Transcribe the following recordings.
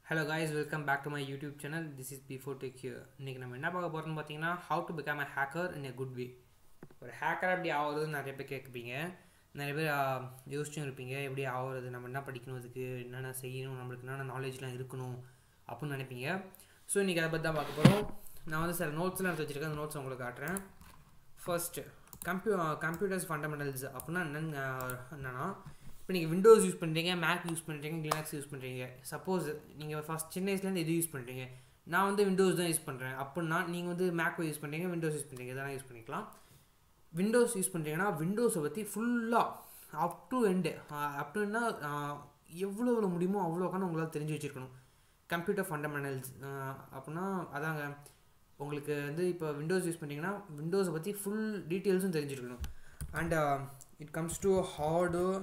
hello guys welcome back to my YouTube channel this is before take you இன்றைக்கி நம்ம என்ன பார்க்க போகிறோம்னு பார்த்தீங்கன்னா how to become a hacker in a good way ஒரு hacker அப்படி ஆகுறதுன்னு நிறைய பேர் கேட்குப்பீங்க நிறைய பேர் ஆ, யோசிச்சும் இருப்பீங்க எப்படி ஆகுறது நம்ம என்ன படிக்கணும் அதுக்கு என்னென்ன செய்யணும் நம்மளுக்கு என்னென்ன நாலேஜ்லாம் இருக்கணும் அப்படின்னு நினைப்பீங்க ஸோ இன்றைக்கி அதை பற்றி தான் பார்க்க போகிறோம் நான் வந்து சில நோட்ஸ்லாம் எடுத்து வச்சுருக்கேன் அந்த நோட்ஸ் உங்களுக்கு காட்டுறேன் ஃபர்ஸ்ட் கம்ப்யூ கம்ப்யூட்டர்ஸ் ஃபண்டமெண்டல்ஸ் அப்படின்னா என்னன்னு என்னன்னா இப்போ நீங்கள் விண்டோஸ் யூஸ் பண்ணுறீங்க மேக் யூஸ் பண்ணுறீங்க லினக்ஸ் யூஸ் பண்ணுறீங்க சப்போஸ் நீங்கள் ஃபஸ்ட் சின்ன வயசுலேருந்து எது யூஸ் பண்ணுறீங்க நான் வந்து விண்டோஸ் தான் யூஸ் பண்ணுறேன் அப்படின்னா நீங்கள் வந்து மேக் யூஸ் பண்ணுறீங்க விண்டோஸ் யூஸ் பண்ணுறீங்க இதெல்லாம் யூஸ் பண்ணிக்கலாம் விண்டோஸ் யூஸ் பண்ணுறீங்கன்னா விண்டோஸை பற்றி ஃபுல்லாக அப் டு எண்டு அப்படின்னா எவ்வளோ எவ்வளோ முடியுமோ அவ்வளோக்கான உங்களால் தெரிஞ்சு வச்சுருக்கணும் கம்ப்யூட்டர் ஃபண்டமெண்டல்ஸ் அப்படின்னா அதாங்க உங்களுக்கு வந்து இப்போ விண்டோஸ் யூஸ் பண்ணுறீங்கன்னா விண்டோஸை பற்றி ஃபுல் டீட்டெயில்ஸும் தெரிஞ்சிருக்கணும் and it comes to hardware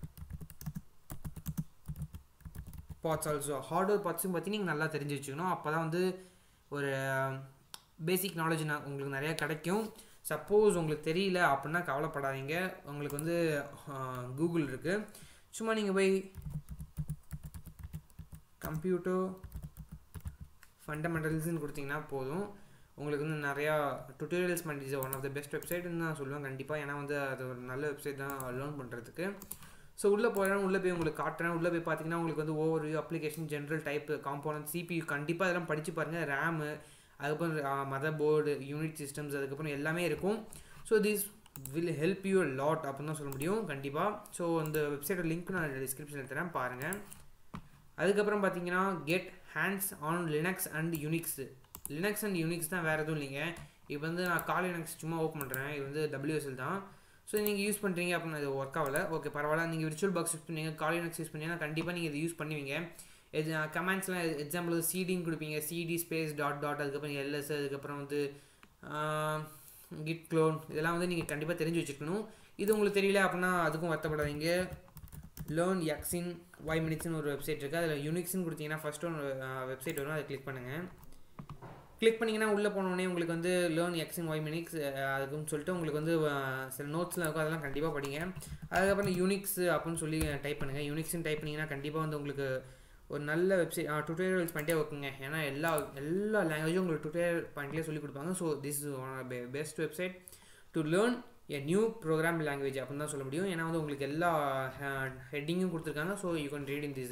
parts also hardware பார்ட்ஸும் பற்றி நீங்கள் நல்லா தெரிஞ்சு வச்சுக்கணும் அப்போ தான் வந்து ஒரு பேசிக் நாலேஜ் உங்களுக்கு நிறையா கிடைக்கும் சப்போஸ் உங்களுக்கு தெரியல அப்படின்னா கவலைப்படாதீங்க உங்களுக்கு வந்து கூகுள் இருக்குது சும்மா நீங்கள் போய் கம்ப்யூட்டர் ஃபண்டமெண்டல்ஸ்னு கொடுத்தீங்கன்னா போதும் உங்களுக்கு வந்து நிறையா டுட்டோரியல்ஸ் பண்ணிச்சு ஒன் ஆஃப் த பெஸ்ட் வெப்சைட்னு நான் சொல்லுவேன் கண்டிப்பாக ஏன்னா வந்து அது ஒரு நல்ல வெப்சைட் தான் லேர்ன் பண்ணுறதுக்கு ஸோ உள்ளே போகிறேன் உள்ளே போய் உங்களுக்கு காட்டுறேன் உள்ளே போய் பார்த்தீங்கன்னா உங்களுக்கு வந்து over application general type component CPU கண்டிப்பாக அதெல்லாம் படித்து பாருங்கள் ரேமு அதுக்கப்புறம் மதர் போர்டு யூனிட் சிஸ்டம்ஸ் அதுக்கப்புறம் எல்லாமே இருக்கும் so this will help you lot அப்படின்னு தான் சொல்ல முடியும் கண்டிப்பாக ஸோ அந்த வெப்சைட்டோட லிங்க் நான் டிஸ்கிரிப்ஷனில் தரேன் பாருங்கள் அதுக்கப்புறம் பார்த்தீங்கன்னா get hands on Linux and Unix Linux and Unix தான் வேறு எதுவும் இல்லைங்க இப்போ வந்து நான் கால் லினக்ஸ் சும்மா ஓப்பன் பண்ணுறேன் இது வந்து டபிள்யூஎஸ்எல் தான் ஸோ நீங்கள் யூஸ் பண்ணுறீங்க அப்படின்னா இது ஒர்க் ஆகல ஓகே பரவாயில்ல நீங்கள் விர்ச்சுவல் பாக்ஸ் யூஸ் பண்ணீங்க கால் லினக்ஸ் யூஸ் பண்ணீங்கன்னா கண்டிப்பாக நீங்கள் இது யூஸ் பண்ணுவீங்க இது கமெண்ட்ஸ்லாம் எக்ஸாம்பிள் சிடின்னு கொடுப்பீங்க சிடி ஸ்பேஸ் டாட் டாட் அதுக்கப்புறம் எல்எஸ் அதுக்கப்புறம் வந்து கிட் க்ளோன் இதெல்லாம் வந்து நீங்கள் கண்டிப்பாக தெரிஞ்சு வச்சுக்கணும் இது உங்களுக்கு தெரியல அப்படின்னா அதுக்கும் வருத்தப்படாதீங்க லேர்ன் எக்ஸின் ஒய் மினிட்ஸ்னு ஒரு வெப்சைட் இருக்குது அதில் யூனிக்ஸ்னு கொடுத்தீங்கன்னா ஃபஸ்ட் ஒன்று வெப்சைட் வரும் அதை கிளிக் பண்ணுங்கள் கிளிக் பண்ணிங்கன்னா உள்ளே போனோடனே உங்களுக்கு வந்து லேர்ன் எக்ஸின் ஒய் மினிக்ஸ் அதுக்குன்னு சொல்லிட்டு உங்களுக்கு வந்து அஹ், சில நோட்ஸ்லாம் இருக்கும் அதெல்லாம் கண்டிப்பாக படிங்க அதுக்கப்புறம் யூனிக்ஸ் அப்படின்னு சொல்லி டைப் பண்ணுங்கள் யூனிக்ஸ்னு டைப் பண்ணிங்கன்னா கண்டிப்பாக வந்து உங்களுக்கு ஒரு நல்ல வெப்சைட் டுட்டோரியல்ஸ் பண்ணிட்டே வைக்குங்க ஏன்னா எல்லா எல்லா லாங்குவேஜும் உங்களுக்கு டுட்டோரியல் பண்ணிட்டே சொல்லி கொடுப்பாங்க so this is best website to learn a new program language அப்படின்னு தான் சொல்ல முடியும் ஏன்னா வந்து உங்களுக்கு எல்லா ஹெட்டிங்கும் கொடுத்துருக்காங்க so you can read in this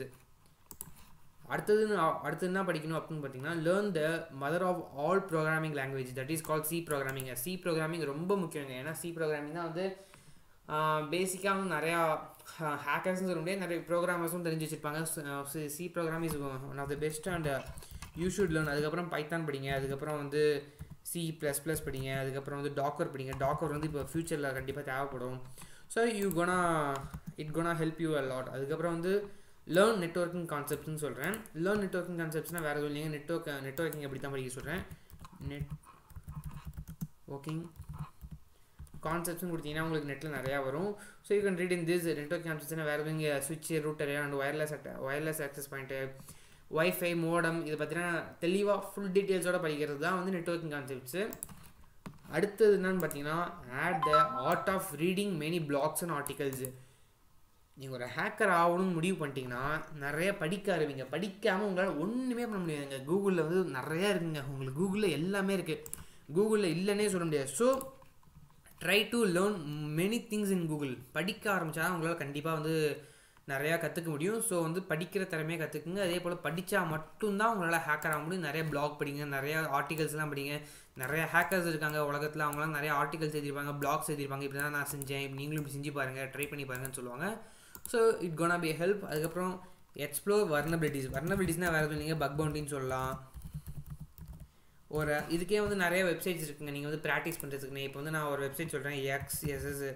அடுத்தது நான் அடுத்தது என்ன படிக்கணும் அப்படின்னு பார்த்தீங்கன்னா learn the mother of all programming language that is call C programming C programming ரொம்ப முக்கியங்க ஏன்னா சி ப்ரோக்ராமிங் தான் வந்து பேசிக்காக வந்து நிறையா ஹேக்கர்ஸ்னு சொல்ல முடியாது நிறைய ப்ரோக்ராமர்ஸும் தெரிஞ்சு வச்சுருப்பாங்க C program is one of the best and you should learn அதுக்கப்புறம் பைத்தான் படிங்க அதுக்கப்புறம் வந்து சி ப்ளஸ் ப்ளஸ் படிங்க அதுக்கப்புறம் வந்து டாக்கர் படிங்க டாக்கர் வந்து இப்போ ஃப்யூச்சரில் கண்டிப்பாக தேவைப்படும் so you gonna it gonna help you a lot அதுக்கப்புறம் வந்து லேர்ன் நெட்ஒர்க்கிங் கான்செப்ட்னு சொல்கிறேன் லேர்ன் நெட்ஒர்க்கிங் கான்செப்ட்ஸ்னால் வேறு எதுவும் இல்லைங்க நெட்ஒர்க் நெட்ஒர்க்கிங் எப்படி தான் படிக்க சொல்கிறேன் நெட் ஒர்க்கிங் கான்செப்ட்ஸ்னு கொடுத்தீங்கன்னா உங்களுக்கு நெட்டில் நிறையா வரும் so you can read in this network கான்செப்ட்ஸ்னால் வேறு எதுவும் இங்கே சுவிட்ச் router and wireless wireless access point wifi modem இதை பார்த்தீங்கன்னா தெளிவாக ஃபுல் டீட்டெயில்ஸோட படிக்கிறது தான் வந்து நெட்ஒர்க்கிங் கான்செப்ட்ஸு அடுத்தது என்னன்னு பார்த்தீங்கன்னா add the art of reading many blogs and articles நீங்கள் ஒரு ஹேக்கர் ஆகணும்னு முடிவு பண்ணிட்டீங்கன்னா நிறைய படிக்க ஆரம்பிங்க படிக்காமல் உங்களால் ஒன்றுமே பண்ண முடியாதுங்க கூகுளில் வந்து நிறையா இருக்குங்க உங்களுக்கு கூகுளில் எல்லாமே இருக்குது கூகுளில் இல்லைன்னே சொல்ல முடியாது so try to learn many things in Google படிக்க ஆரம்பித்தா உங்களால் கண்டிப்பாக வந்து நிறையா கற்றுக்க முடியும் ஸோ வந்து படிக்கிற திறமையை கற்றுக்குங்க அதே போல் படித்தா மட்டும்தான் உங்களால் ஹேக்கர் ஆக முடியும் நிறைய பிளாக் படிங்க நிறையா ஆர்டிகல்ஸ்லாம் படிங்க நிறைய ஹேக்கர்ஸ் இருக்காங்க உலகத்தில் அவங்களாம் நிறைய ஆர்டிகல்ஸ் எழுதிருப்பாங்க பிளாக்ஸ் எழுதிருப்பாங்க இப்படி தான் நான் செஞ்சேன் நீங்களும் இப்படி செஞ்சு பாருங்கள் ட்ரை பண்ணி பாருங்கன்னு சொல்லுவாங்க so it gonna be help அதுக்கப்புறம் எக்ஸ்ப்ளோர் வர்னபிலிட்டிஸ் வர்னபிலிட்டிஸ்னால் வேறு எதுவும் இல்லைங்க பக் பவுண்டின்னு சொல்லலாம் ஒரு இதுக்கே வந்து நிறைய வெப்சைட்ஸ் இருக்குங்க நீங்கள் வந்து ப்ராக்டிஸ் பண்ணுறதுக்குன்னு இப்போ வந்து நான் ஒரு வெப்சைட் சொல்கிறேன் எக்ஸ் எஸ்எஸ்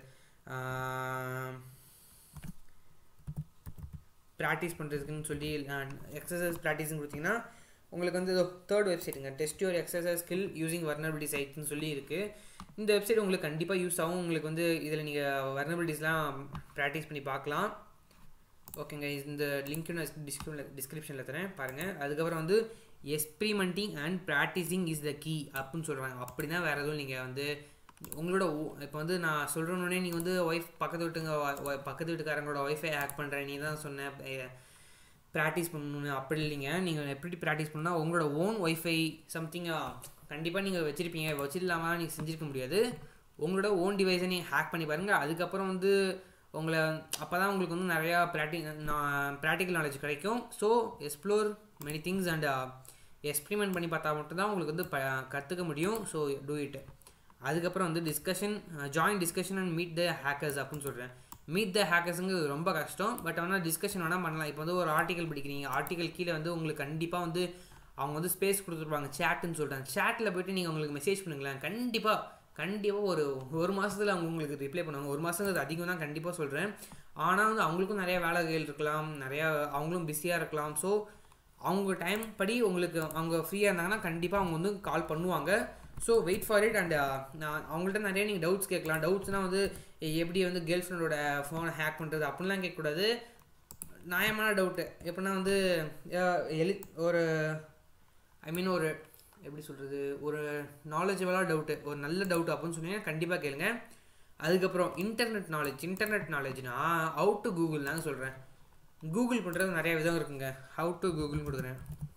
ப்ராக்டிஸ் பண்ணுறதுக்குன்னு சொல்லி எக்ஸசைஸ் ப்ராக்டிஸ்னு கொடுத்தீங்கன்னா உங்களுக்கு வந்து தேர்ட் வெப்சைட்டுங்க test your exercise skill using vulnerability சைட்ஸ்னு சொல்லி இருக்குது இந்த வெப்சைட் உங்களுக்கு கண்டிப்பாக யூஸ் ஆகும் உங்களுக்கு வந்து இதில் நீங்கள் வர்னபிலிட்டிஸ்லாம் ப்ராக்டிஸ் பண்ணி பார்க்கலாம் ஓகேங்க இந்த லிங்க் நான் டிஸ்கிரிப்ஷனில் டிஸ்கிரிப்ஷனில் தரேன் பாருங்கள் அதுக்கப்புறம் வந்து experimenting and practising is the key அப்படின்னு சொல்கிறாங்க அப்படி தான் வேறு எதுவும் நீங்கள் வந்து உங்களோட இப்போ வந்து நான் சொல்கிறோன்னே நீங்கள் வந்து ஒய்ஃப் பக்கத்து வீட்டுங்க wi- wi- பக்கத்து வீட்டுக்காரங்களோட ஒய்ஃபை ஹேக் பண்ணுறேன் நீ தான் சொன்ன ப்ராக்டிஸ் பண்ணணும்னு அப்படி இல்லைங்க நீங்கள் எப்படி ப்ராக்டிஸ் பண்ணால் உங்களோட ஓன் ஒய்ஃபை சம்திங் கண்டிப்பாக நீங்கள் வச்சுருப்பீங்க வச்சிடலாமா நீங்கள் செஞ்சுருக்க முடியாது உங்களோட ஓன் டிவைஸை நீங்கள் ஹேக் பண்ணி பாருங்கள் அதுக்கப்புறம் வந்து உங்களை அப்போ தான் உங்களுக்கு வந்து நிறையா ப்ராக்டி ப்ராக்டிக்கல் நாலேஜ் கிடைக்கும் so explore many things and experiment பண்ணி பார்த்தா மட்டும்தான் உங்களுக்கு வந்து ப கற்றுக்க முடியும் ஸோ டூ இட் அதுக்கப்புறம் வந்து discussion join discussion and meet the hackers அப்படின்னு சொல்கிறேன் மீட் த ஹேக்கர்ஸுங்கிறது ரொம்ப கஷ்டம் பட் ஆனால் டிஸ்கஷன் வேணால் பண்ணலாம் இப்போ வந்து ஒரு ஆர்டிக்கல் படிக்கிறீங்க ஆர்டிக்கல் கீழே வந்து உங்களுக்கு கண்டிப்பாக வந்து அவங்க வந்து ஸ்பேஸ் கொடுத்துருப்பாங்க சேட்டுன்னு சொல்கிறாங்க சேட்டில் போய்ட்டு நீங்கள் உங்களுக்கு மெசேஜ் பண்ணுங்களேன் கண்டிப்பாக கண்டிப்பாக ஒரு ஒரு மாதத்தில் அவங்க உங்களுக்கு ரிப்ளை பண்ணுவாங்க ஒரு மாதங்கிறது அதிகம் தான் கண்டிப்பாக சொல்கிறேன் ஆனால் வந்து அவங்களுக்கும் நிறையா வேலைகள் இருக்கலாம் நிறையா அவங்களும் பிஸியாக இருக்கலாம் ஸோ அவங்க டைம் படி உங்களுக்கு அவங்க ஃப்ரீயாக இருந்தாங்கன்னா கண்டிப்பாக அவங்க வந்து கால் பண்ணுவாங்க so wait for it and நான் அவங்கள்ட்ட நிறைய நீங்கள் டவுட்ஸ் கேட்கலாம் டவுட்ஸ்னால் வந்து எப்படி வந்து கேர்ள் ஃப்ரெண்டோட ஃபோனை ஹேக் பண்ணுறது அப்படிலாம் கேட்கக்கூடாது நியாயமான டவுட்டு எப்படின்னா வந்து எலி ஒரு ஐ மீன் ஒரு எப்படி சொல்கிறது ஒரு நாலேஜபிளாக டவுட்டு ஒரு நல்ல டவுட் அப்படின்னு சொன்னீங்கன்னா கண்டிப்பாக கேளுங்க அதுக்கப்புறம் இன்டர்நெட் நாலேஜ் இன்டர்நெட் நாலேஜ்னா ஹவு டு கூகுள் தாங்க சொல்கிறேன் கூகுள் பண்ணுறது நிறைய விதம் இருக்குங்க ஹவு டு கூகுள்னு கொடுக்குறேன்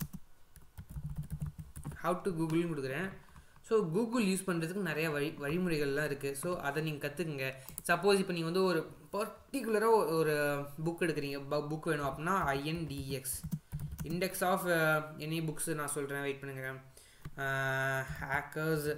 ஹவு டு கூகுள்னு கொடுக்குறேன் ஸோ கூகுள் யூஸ் பண்ணுறதுக்கு நிறைய வழி வழிமுறைகள்லாம் இருக்குது ஸோ அதை நீங்கள் கற்றுக்குங்க சப்போஸ் இப்போ நீங்கள் வந்து ஒரு பர்டிகுலராக ஒரு புக் எடுக்கிறீங்க புக் வேணும் அப்படின்னா INDX index of any books நான் சொல்கிறேன் வெயிட் பண்ணுங்க ஹேக்கர்ஸ்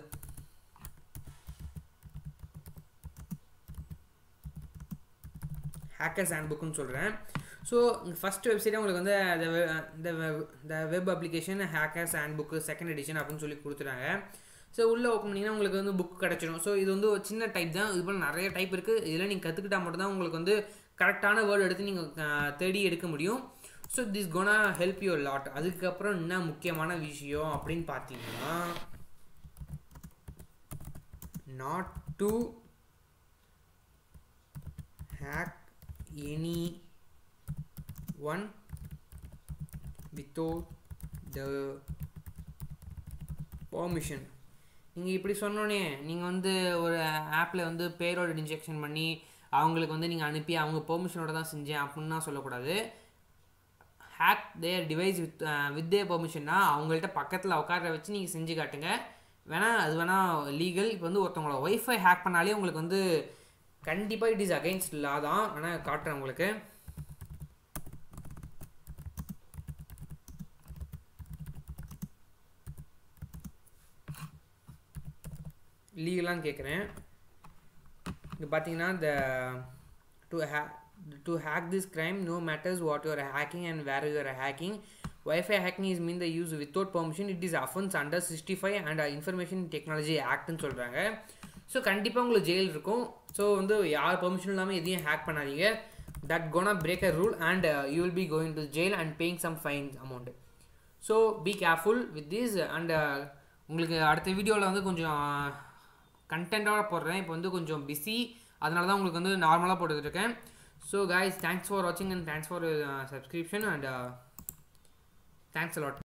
ஹேக்கர்ஸ் ஹேண்ட் புக்குன்னு சொல்கிறேன் ஸோ ஃபஸ்ட் வெப்சைட்டே உங்களுக்கு வந்து இந்த இந்த web application hackers handbook second edition அப்படின்னு சொல்லி கொடுத்துட்டாங்க ஸோ உள்ளே ஓப்பன் பண்ணிங்கன்னா உங்களுக்கு வந்து புக் கிடச்சிடும் ஸோ இது வந்து ஒரு சின்ன டைப் தான் இது போல் நிறைய டைப் இருக்குது இதில் நீங்கள் கற்றுக்கிட்டா மட்டும்தான் உங்களுக்கு வந்து கரெக்டான வேர்டு எடுத்து நீங்கள் தேடி எடுக்க முடியும் so this gonna help you lot அதுக்கப்புறம் என்ன முக்கியமான விஷயம் அப்படின்னு பார்த்தீங்கன்னா not to hack anyone without the permission நீங்கள் இப்படி சொன்னோன்னே நீங்கள் வந்து ஒரு ஆப்பில் வந்து பேரோட இன்ஜெக்ஷன் பண்ணி அவங்களுக்கு வந்து நீங்கள் அனுப்பி அவங்க பெர்மிஷனோட தான் செஞ்சேன் அப்படின்னு தான் சொல்லக்கூடாது hack their device with with their பெர்மிஷன்னா அவங்கள்ட்ட பக்கத்தில் உட்கார வச்சு நீங்கள் செஞ்சு காட்டுங்க வேணால் அது வேணால் லீகல் இப்போ வந்து ஒருத்தவங்களோட ஒய்ஃபை ஹேக் பண்ணாலே உங்களுக்கு வந்து கண்டிப்பாக இட் இஸ் அகைன்ஸ்ட் லா தான் ஆனால் காட்டுறேன் உங்களுக்கு லீகலான்னு கேட்குறேன் இங்கே பார்த்தீங்கன்னா இந்த டு ஹே to hack this crime no matters what you're hacking and where you're hacking wifi hacking is mean the use without permission it is offence under sixty five and information technology ஆக்ட்னு சொல்கிறாங்க ஸோ கண்டிப்பாக உங்களுக்கு jail இருக்கும் so வந்து யார் permission இல்லாமல் எதையும் ஹேக் பண்ணாதீங்க that gonna break a rule and you will be going to jail and paying some fine amount so be careful with this and உங்களுக்கு அடுத்த வீடியோவில் வந்து கொஞ்சம் கண்டென்ட்டோட போடுறேன் இப்போ வந்து கொஞ்சம் பிஸி அதனால தான் உங்களுக்கு வந்து நார்மலாக போட்டுருக்கேன் ஸோ கைஸ் தேங்க்ஸ் ஃபார் வாட்சிங் and thanks for subscription and thanks allot